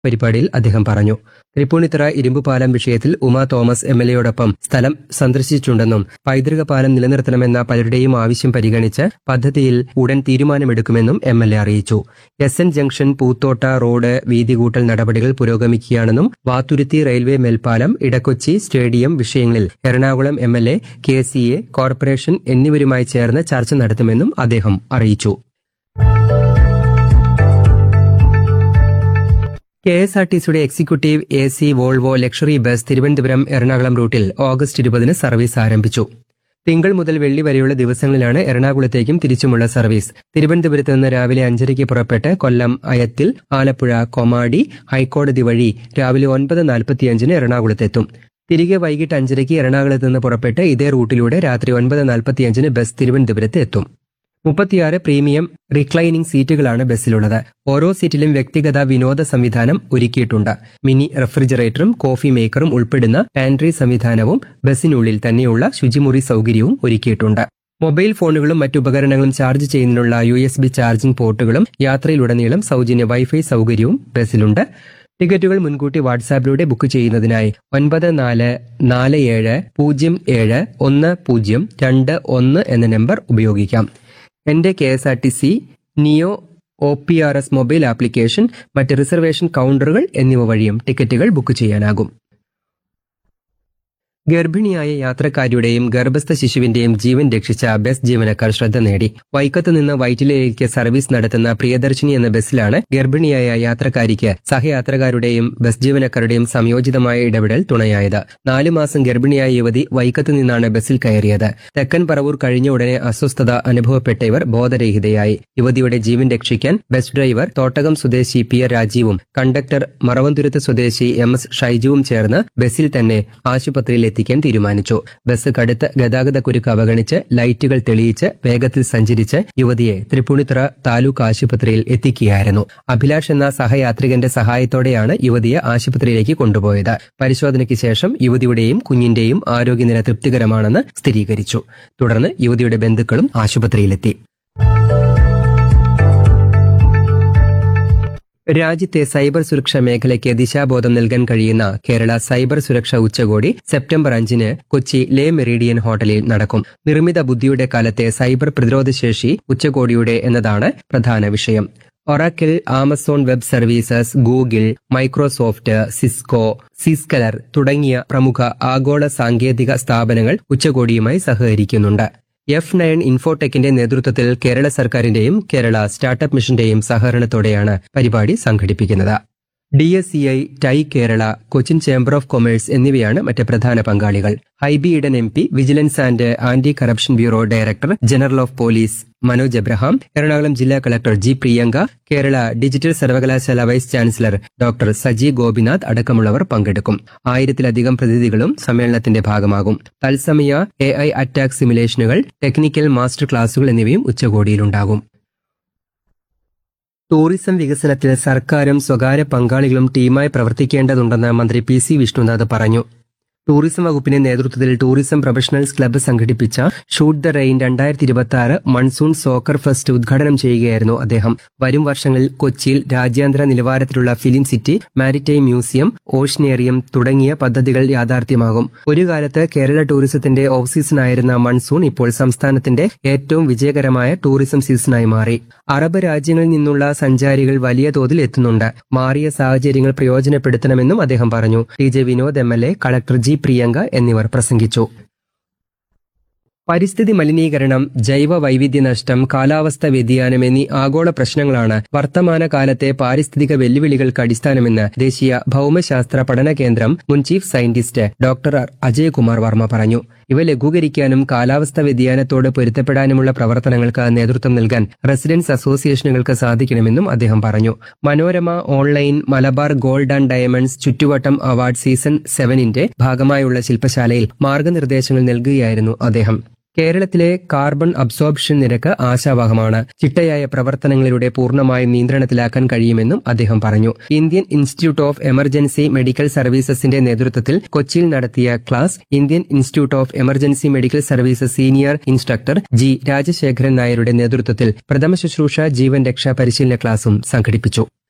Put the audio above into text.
പരിപാടിയിൽ അദ്ദേഹം പറഞ്ഞു തൃപ്പൂണിത്തുറ ഇരുമ്പുപാലം വിഷയത്തിൽ ഉമാ തോമസ് എം എൽ എയോടൊപ്പം സ്ഥലം സന്ദർശിച്ചിട്ടുണ്ടെന്നും പൈതൃക പാലം നിലനിർത്തണമെന്ന പലരുടെയും ആവശ്യം പരിഗണിച്ച് പദ്ധതിയിൽ ഉടൻ തീരുമാനമെടുക്കുമെന്നും എം എൽ എ അറിയിച്ചു S N junction Poothotta road വീതികൂട്ടൽ നടപടികൾ പുരോഗമിക്കുകയാണെന്നും വാത്തുരുത്തി റെയിൽവേ മേൽപ്പാലം ഇടക്കൊച്ചി സ്റ്റേഡിയം വിഷയങ്ങളിൽ Ernakulam M L A K C A corporation എന്നിവരുമായി ചേർന്ന് ചർച്ച നടത്തുമെന്നും അദ്ദേഹം അറിയിച്ചു കെ എസ് ആർ ടി സിയുടെ executive A C Volvo luxury bus Thiruvananthapuram Ernakulam റൂട്ടിൽ ഓഗസ്റ്റ് ഇരുപതിന് സർവീസ് ആരംഭിച്ചു തിങ്കൾ മുതൽ വെള്ളി വരെയുള്ള ദിവസങ്ങളിലാണ് എറണാകുളത്തേക്കും തിരിച്ചുമുള്ള സർവീസ് തിരുവനന്തപുരത്ത് നിന്ന് രാവിലെ അഞ്ചരയ്ക്ക് പുറപ്പെട്ട് കൊല്ലം അയത്തിൽ ആലപ്പുഴ കൊമാടി ഹൈക്കോടതി വഴി രാവിലെ ഒൻപത് നാൽപ്പത്തിയഞ്ചിന് എറണാകുളത്തെത്തും തിരികെ വൈകിട്ട് അഞ്ചരയ്ക്ക് എറണാകുളത്ത് നിന്ന് പുറപ്പെട്ട് ഇതേ റൂട്ടിലൂടെ രാത്രി ഒൻപത് നാൽപ്പത്തിയഞ്ചിന് ബസ് തിരുവനന്തപുരത്ത് എത്തും മുപ്പത്തിയാറ് പ്രീമിയം റിക്ലൈനിംഗ് സീറ്റുകളാണ് ബസ്സിലുള്ളത് ഓരോ സീറ്റിലും വ്യക്തിഗത വിനോദ സംവിധാനം ഒരുക്കിയിട്ടുണ്ട് മിനി റെഫ്രിജറേറ്ററും കോഫി മേക്കറും ഉൾപ്പെടുന്ന പാൻട്രി സംവിധാനവും ബസ്സിനുള്ളിൽ തന്നെയുള്ള ശുചിമുറി സൗകര്യവും ഒരുക്കിയിട്ടുണ്ട് മൊബൈൽ ഫോണുകളും മറ്റുപകരണങ്ങളും ചാർജ് ചെയ്യുന്നതിനുള്ള യു എസ് ബി ചാർജിംഗ് പോർട്ടുകളും യാത്രയിലുടനീളം സൗജന്യ വൈഫൈ സൗകര്യവും ബസ്സിലുണ്ട് ടിക്കറ്റുകൾ മുൻകൂട്ടി വാട്സാപ്പിലൂടെ ബുക്ക് ചെയ്യുന്നതിനായി ഒൻപത് നാല് നാല് ഏഴ് പൂജ്യം ഏഴ് ഒന്ന് പൂജ്യം രണ്ട് ഒന്ന് എന്ന നമ്പർ ഉപയോഗിക്കാം എന്റെ K S R T C neo O P R S mobile application മറ്റ് റിസർവേഷൻ കൗണ്ടറുകൾ എന്നിവ വഴിയും ടിക്കറ്റുകൾ ബുക്ക് ചെയ്യാനാകും ഗർഭിണിയായ യാത്രക്കാരിയുടെയും ഗർഭസ്ഥ ശിശുവിന്റെയും ജീവൻ രക്ഷിച്ച ബസ് ജീവനക്കാർ ശ്രദ്ധ നേടി വൈക്കത്ത് നിന്ന് വൈറ്റിലയിലേക്ക് സർവീസ് നടത്തുന്ന പ്രിയദർശിനി എന്ന ബസ്സിലാണ് ഗർഭിണിയായ യാത്രക്കാരിക്ക് സഹയാത്രക്കാരുടെയും ബസ് ജീവനക്കാരുടെയും സംയോജിതമായ ഇടപെടൽ തുണയായത് നാലു മാസം ഗർഭിണിയായ യുവതി വൈക്കത്ത് നിന്നാണ് ബസ്സിൽ കയറിയത് തെക്കൻ പറവൂർ കഴിഞ്ഞ ഉടനെ അസ്വസ്ഥത അനുഭവപ്പെട്ട ഇവർ ബോധരഹിതയായി യുവതിയുടെ ജീവൻ രക്ഷിക്കാൻ ബസ് ഡ്രൈവർ തോട്ടകം സ്വദേശി പി ആർ രാജീവും കണ്ടക്ടർ മറവന്തുരുത്ത് സ്വദേശി എം എസ് ഷൈജുവും ചേർന്ന് ബസ്സിൽ തന്നെ ആശുപത്രിയിൽ എത്തിക്കാൻ തീരുമാനിച്ചു ബസ് കടുത്ത ഗതാഗത കുരുക്ക് അവഗണിച്ച് ലൈറ്റുകൾ തെളിയിച്ച് വേഗത്തിൽ സഞ്ചരിച്ച് യുവതിയെ തൃപ്പൂണിത്തുറ താലൂക്ക് ആശുപത്രിയിൽ എത്തിക്കുകയായിരുന്നു അഭിലാഷ് എന്ന സഹയാത്രികന്റെ സഹായത്തോടെയാണ് യുവതിയെ ആശുപത്രിയിലേക്ക് കൊണ്ടുപോയത് പരിശോധനയ്ക്ക് ശേഷം യുവതിയുടെയും കുഞ്ഞിന്റെയും ആരോഗ്യനില തൃപ്തികരമാണെന്ന് സ്ഥിരീകരിച്ചു തുടർന്ന് യുവതിയുടെ ബന്ധുക്കളും ആശുപത്രിയിലെത്തി രാജ്യത്തെ സൈബർ സുരക്ഷാ മേഖലയ്ക്ക് ദിശാബോധം നൽകാൻ കഴിയുന്ന കേരള സൈബർ സുരക്ഷാ ഉച്ചകോടി സെപ്റ്റംബർ അഞ്ചിന് കൊച്ചി ലേ മെറീഡിയൻ ഹോട്ടലിൽ നടക്കും നിർമ്മിത ബുദ്ധിയുടെ കാലത്തെ സൈബർ പ്രതിരോധശേഷി ഉച്ചകോടിയുടെ എന്നതാണ് പ്രധാന വിഷയം Oracle Amazon web services Google Microsoft Cisco Zscaler തുടങ്ങിയ പ്രമുഖ ആഗോള സാങ്കേതിക സ്ഥാപനങ്ങൾ ഉച്ചകോടിയുമായി സഹകരിക്കുന്നുണ്ട് എഫ് നയൻ ഇൻഫോടെക്കിന്റെ നേതൃത്വത്തിൽ കേരള സർക്കാരിന്റെയും കേരള സ്റ്റാർട്ടപ്പ് മിഷന്റെയും സഹകരണത്തോടെയാണ് പരിപാടി സംഘടിപ്പിക്കുന്നത് D S C I TiE Kerala Cochin chamber of commerce എന്നിവയാണ് മറ്റ് പ്രധാന പങ്കാളികൾ Hibi Eden M P vigilance and anti corruption bureau director general of police Manoj Abraham Ernakulam ജില്ലാ collector G Priyanka Kerala digital സർവകലാശാല vice chancellor doctor Saji Gopinath അടക്കമുള്ളവർ പങ്കെടുക്കും ആയിരത്തിലധികം പ്രതിനിധികളും സമ്മേളനത്തിന്റെ ഭാഗമാകും തത്സമയ എ ഐ അറ്റാക്ക് സിമുലേഷനുകൾ ടെക്നിക്കൽ മാസ്റ്റർ ക്ലാസുകൾ എന്നിവയും ഉച്ചകോടിയിലുണ്ടാകും ടൂറിസം വികസനത്തിൽ സർക്കാരും സ്വകാര്യ പങ്കാളികളും ടീമായി പ്രവർത്തിക്കേണ്ടതുണ്ടെന്ന് മന്ത്രി പി സി വിഷ്ണുനാഥ് പറഞ്ഞു ടൂറിസം വകുപ്പിന്റെ നേതൃത്വത്തിൽ ടൂറിസം പ്രൊഫഷണൽസ് ക്ലബ്ബ് സംഘടിപ്പിച്ച ഷൂട്ട് ദ റെയിൻ രണ്ടായിരത്തി ഇരുപത്തി ആറ് മൺസൂൺ സോക്കർ ഫെസ്റ്റ് ഉദ്ഘാടനം ചെയ്യുകയായിരുന്നു അദ്ദേഹം വരും വർഷങ്ങളിൽ കൊച്ചിയിൽ രാജ്യാന്തര നിലവാരത്തിലുള്ള film city maritime museum oceanarium തുടങ്ങിയ പദ്ധതികൾ യാഥാർത്ഥ്യമാകും ഒരു കാലത്ത് കേരള ടൂറിസത്തിന്റെ ഓഫ് സീസണായിരുന്ന മൺസൂൺ ഇപ്പോൾ സംസ്ഥാനത്തിന്റെ ഏറ്റവും വിജയകരമായ ടൂറിസം സീസണായി മാറി അറബ് രാജ്യങ്ങളിൽ നിന്നുള്ള സഞ്ചാരികൾ വലിയ തോതിൽ എത്തുന്നുണ്ട് മാറിയ സാഹചര്യങ്ങൾ പ്രയോജനപ്പെടുത്തണമെന്നും അദ്ദേഹം പറഞ്ഞു T J Vinod M L A collector G Priyanka എന്നിവർ പ്രസംഗിച്ചു പരിസ്ഥിതി മലിനീകരണം ജൈവ വൈവിധ്യ നഷ്ടം കാലാവസ്ഥ വ്യതിയാനം എന്നീ ആഗോള പ്രശ്നങ്ങളാണ് വർത്തമാന കാലത്തെ പാരിസ്ഥിതിക വെല്ലുവിളികൾക്ക് അടിസ്ഥാനമെന്ന് ദേശീയ ഭൗമശാസ്ത്ര പഠന കേന്ദ്രം മുൻ chief scientist doctor Ajayakumar Varma പറഞ്ഞു ഇവ ലഘൂകരിക്കാനും കാലാവസ്ഥ വ്യതിയാനത്തോട് പൊരുത്തപ്പെടാനുമുള്ള പ്രവർത്തനങ്ങൾക്ക് നേതൃത്വം നൽകാൻ റെസിഡൻസ് അസോസിയേഷനുകൾക്ക് സാധിക്കണമെന്നും അദ്ദേഹം പറഞ്ഞു Manorama online Malabar gold and diamonds Chuttuvattam award season സെവനിന്റെ ഭാഗമായുള്ള ശില്പശാലയിൽ മാർഗനിർദ്ദേശങ്ങൾ നൽകുകയായിരുന്നു അദ്ദേഹം കേരളത്തിലെ കാർബൺ അബ്സോർപ്ഷൻ നിരക്ക് ആശാവഹമാണ് ചിട്ടയായ പ്രവർത്തനങ്ങളിലൂടെ പൂർണ്ണമായും നിയന്ത്രണത്തിലാക്കാൻ കഴിയുമെന്നും അദ്ദേഹം പറഞ്ഞു Indian institute of emergency medical സർവീസസിന്റെ നേതൃത്വത്തിൽ കൊച്ചിയിൽ നടത്തിയ class Indian institute of emergency medical services senior instructor G Rajasekharan നായരുടെ നേതൃത്വത്തിൽ പ്രഥമ ശുശ്രൂഷ ജീവൻ രക്ഷാ പരിശീലന ക്ലാസും സംഘടിപ്പിച്ചു